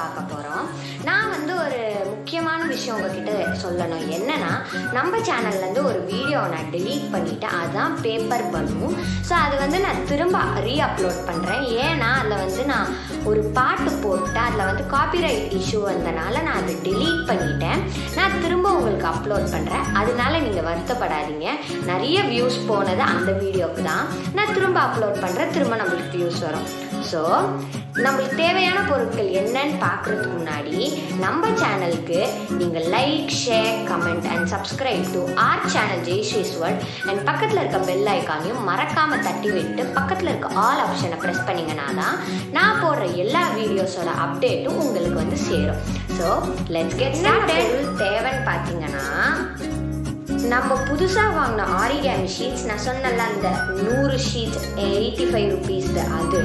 பார்க்க போகிறோம் நான் வந்து ஒரு முக்கியமான விஷயம் உங்ககிட்ட சொல்லணும் என்னன்னா நம்ம சேனல்லேருந்து ஒரு வீடியோ நான் delete பண்ணிட்டேன் அதுதான் பேப்பர் பலூன் ஸோ அது வந்து நான் திரும்ப ரீ அப்லோட் பண்ணுறேன் ஏன்னா அதில் வந்து நான் ஒரு பாட்டு போட்டு அதில் வந்து காப்பிரைட் இஷ்யூ வந்தனால நான் அதை delete பண்ணிட்டேன் நான் திரும்ப உங்களுக்கு அப்லோட் பண்ணுறேன் அதனால நீங்கள் வருத்தப்படாதீங்க நிறைய வியூஸ் போனது அந்த வீடியோக்கு தான் நான் திரும்ப அப்லோட் பண்ணுறேன் திரும்ப நம்மளுக்கு வியூஸ் வரும் ஸோ நம்மளுக்கு தேவையான பொருட்கள் என்னன்னு பார்க்குறதுக்கு முன்னாடி நம்ம சேனலுக்கு நீங்கள் like share comment and subscribe to our channel Jaishree's world and பக்கத்தில் இருக்க பெல் ஐக்கானையும் மறக்காமல் தட்டி விட்டு பக்கத்தில் இருக்க ஆல் ஆப்ஷனை ப்ரெஸ் பண்ணிங்கன்னா தான் நான் போடுற எல்லா வீடியோஸோட அப்டேட்டும் உங்களுக்கு வந்து சேரும் ஸோ லெட்ஸ் கெட் ஸ்டார்டட் தேவைன்னு பார்த்தீங்கன்னா நம்ம புதுசாக வாங்கின ஆரிகாமி ஷீட்ஸ் நான் சொன்னல அந்த நூறு ஷீட்ஸ் எயிட்டி ஃபைவ் ருபீஸ் அது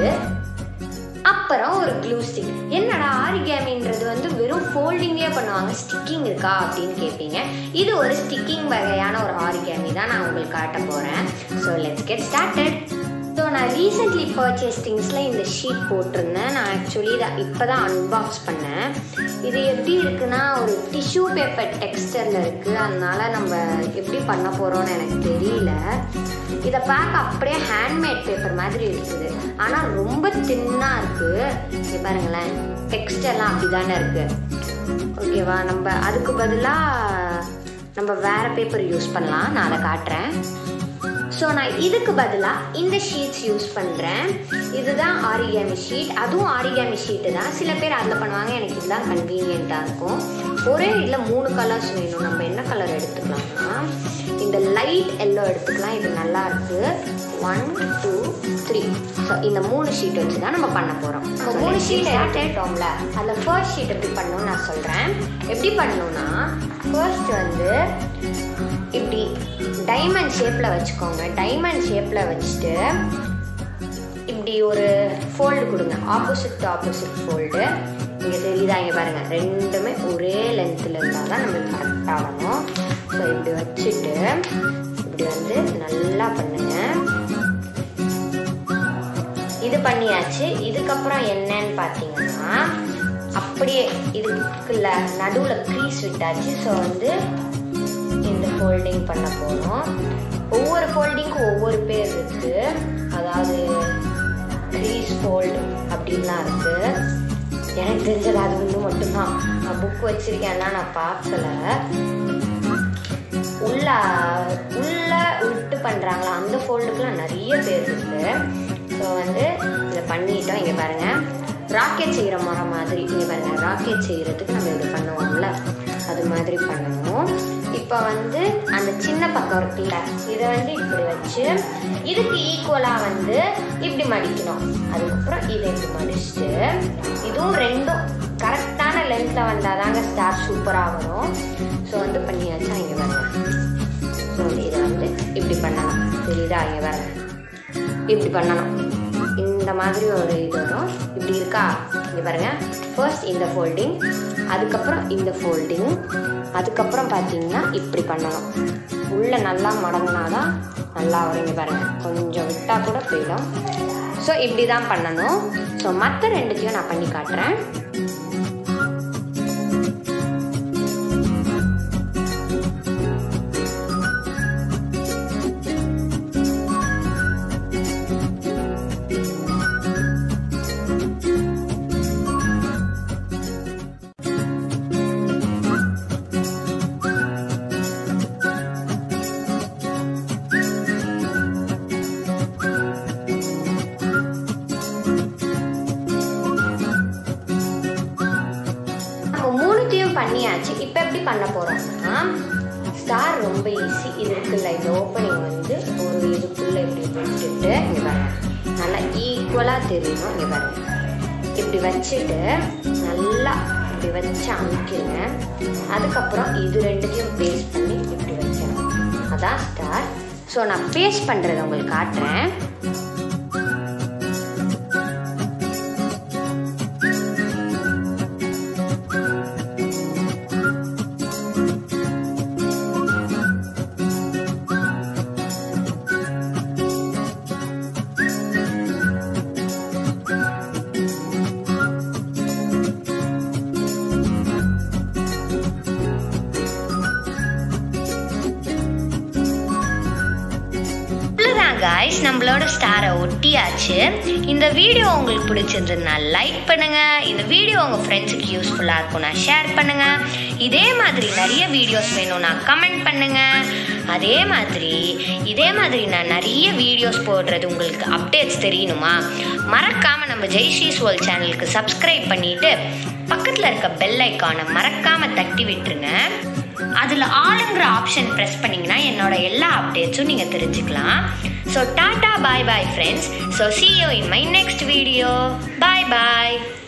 அப்புறம் ஒரு க்ளூ ஸ்டிக் என்னடா ஆரிகாமின்றது வந்து வெறும் ஃபோல்டிங்லேயே பண்ணுவாங்க ஸ்டிக்கிங் இருக்கா அப்படின்னு கேட்பீங்க இது ஒரு ஸ்டிக்கிங் வகையான ஒரு ஆரிகாமி தான் நான் உங்களுக்கு காட்ட போகிறேன் so let's get started so நான் ரீசெண்ட்லி பர்ச்சேஸ் திங்ஸில் இந்த ஷீட் போட்டிருந்தேன் நான் ஆக்சுவலி இதை இப்போ தான் அன்பாக்ஸ் பண்ணேன் இது எப்படி இருக்குன்னா ஒரு டிஷ்யூ பேப்பர் டெக்ஸ்டரில் இருக்குது அதனால நம்ம எப்படி பண்ண போகிறோம்னு எனக்கு தெரியல இதை பார்க்க அப்படியே ஹேண்ட்மேட் பேப்பர் மாதிரி இருக்குது ஆனால் ரொம்ப தின்னாக இருக்குது இங்கே பாருங்களேன் டெக்ஸ்டர்லாம் அப்படி தானே இருக்குது ஓகேவா நம்ம அதுக்கு பதிலாக நம்ம வேறு பேப்பர் யூஸ் பண்ணலாம் நான் அதை காட்டுறேன் ஸோ நான் இதுக்கு பதிலாக இந்த ஷீட்ஸ் யூஸ் பண்ணுறேன் இதுதான் ஆரிகாமி ஷீட் அதுவும் ஆரிகாமி ஷீட்டு தான் சில பேர் அதில் பண்ணுவாங்க எனக்கு இதுதான் கன்வீனியண்ட்டாக இருக்கும் ஒரே இதில் மூணு கலர்ஸ் வேணும் நம்ம என்ன கலர் எடுத்துக்கலாம்னா இந்த லைட் எல்லோ எடுத்துக்கலாம் இது நல்லா இருக்கு ஒன் டூ த்ரீ ஸோ இந்த மூணு ஷீட் வச்சு தான் நம்ம பண்ண போகிறோம் இப்போ மூணு ஷீட் எடுத்துட்டோம்ல அதில் ஃபர்ஸ்ட் ஷீட் எப்படி பண்ணணும்னு நான் சொல்கிறேன் எப்படி பண்ணணும்னா ஃபர்ஸ்ட் வந்து இப்படி டைமண்ட் ஷேப்பில் வச்சுக்கோங்க டைமண்ட் ஷேப்பில் வச்சுட்டு இப்படி ஒரு ஃபோல்டு கொடுங்க ஆப்போசிட் டு ஆப்போசிட் ஃபோல்டு இங்கே தெரியுதா இங்கே பாருங்கள் ரெண்டுமே ஒரே லென்த்தில் இருந்தால் தான் நம்மளுக்கு கரெக்ட் ஆகணும் ஸோ இப்படி வச்சுட்டு இப்படி வந்து நல்லா பண்ணுங்க இது பண்ணியாச்சு இதுக்கப்புறம் என்னன்னு பார்த்தீங்கன்னா அப்படியே இதுக்குள்ள நடுவில் க்ரீஸ் விட்டாச்சு ஸோ வந்து இந்த ஃபோல்டிங் பண்ண போகிறோம் ஒவ்வொரு ஃபோல்டிங்க்கும் ஒவ்வொரு பேர் இருக்கு அதாவது க்ரீஸ் ஃபோல்டு அப்படின்லாம் இருக்கு எனக்கு தெரிஞ்சது அது ஒன்று மட்டும்தான் நான் புக் வச்சிருக்கேன்னா நான் பார்க்கல உள்ள உள்ள விட்டு பண்ணுறாங்களா அந்த ஃபோல்டுக்குலாம் நிறைய பேர் இருக்கு ஸோ வந்து இதை பண்ணிட்டோம் இங்கே பாருங்க ராக்கெட் செய்கிற முறை மாதிரி இங்கே பாருங்க ராக்கெட் செய்கிறதுக்கு நம்ம இப்படி பண்ணுவோம்ல அது மாதிரி பண்ணணும் இப்போ வந்து அந்த சின்ன பக்கம் இருக்குல்ல இதை வந்து இப்படி வச்சு இதுக்கு ஈக்குவலாக வந்து இப்படி மடிக்கணும் அதுக்கப்புறம் இதை இப்படி மடிச்சுட்டு இதுவும் ரெண்டும் கரெக்டான லென்த்தில் வந்தால் தாங்க ஸ்டார் சூப்பராக வரும் ஸோ வந்து பண்ணியாச்சா இங்கே வரலாம் ஸோ இதை வந்து இப்படி பண்ணலாம் தெரியுதா இங்கே வரேன் இப்படி பண்ணணும் இந்த மாதிரி ஒரு இது வரும் இப்படி இருக்கா இங்கே பாருங்க ஃபர்ஸ்ட் இந்த ஃபோல்டிங் அதுக்கப்புறம் இந்த ஃபோல்டிங் அதுக்கப்புறம் பார்த்தீங்கன்னா இப்படி பண்ணணும் உள்ள நல்லா மடங்கினாதான் நல்லா வரும் இங்கே பாருங்க கொஞ்சம் விட்டால் கூட போயிடும் ஸோ இப்படி தான் பண்ணணும் ஸோ மற்ற ரெண்டுத்தையும் நான் பண்ணி காட்டுறேன் நம்ம மூணுத்தையும் பண்ணியாச்சு இப்போ எப்படி பண்ண போறோம்னா ஸ்டார் ரொம்ப ஈஸி இது இருக்குல்ல இந்த ஓப்பனிங் வந்து ஒரு இதுக்குள்ள இப்படி விட்டுட்டு இங்க பாருங்க நல்லா ஈக்குவலாக தெரியணும் இங்க பாருங்க இப்படி வச்சுட்டு நல்லா இப்படி வச்சு அமுக்கிடுங்க அதுக்கப்புறம் இது ரெண்டுத்தையும் பேஸ்ட் பண்ணி இப்படி வைக்கணும் அதான் ஸ்டார் ஸோ நான் பேஸ்ட் பண்ணுறதை உங்களுக்கு காட்டுறேன் நம்மளோட ஸ்டாரை ஒட்டியாச்சு இந்த வீடியோ உங்களுக்கு பிடிச்சிருந்ததுன்னா லைக் பண்ணுங்க இந்த வீடியோ உங்கள் ஃப்ரெண்ட்ஸுக்கு யூஸ்ஃபுல்லாக இருக்கும்னா ஷேர் பண்ணுங்க இதே மாதிரி நிறைய வீடியோஸ் வேணும்னா கமெண்ட் பண்ணுங்க அதே மாதிரி இதே மாதிரி நான் நிறைய வீடியோஸ் போடுறது உங்களுக்கு அப்டேட்ஸ் தெரியணுமா மறக்காம நம்ம ஜெய்ஸ்ரீஸ் வேர்ல்ட் சேனலுக்கு சப்ஸ்கிரைப் பண்ணிட்டு பக்கத்தில் இருக்க பெல் ஐக்கானை மறக்காம தட்டி விட்டுருங்க அதில் ஆளுங்கிற ஆப்ஷன் ப்ரெஸ் பண்ணிங்கன்னா என்னோட எல்லா அப்டேட்ஸும் நீங்கள் தெரிஞ்சுக்கலாம் so tata bye bye friends so see you in my next video bye bye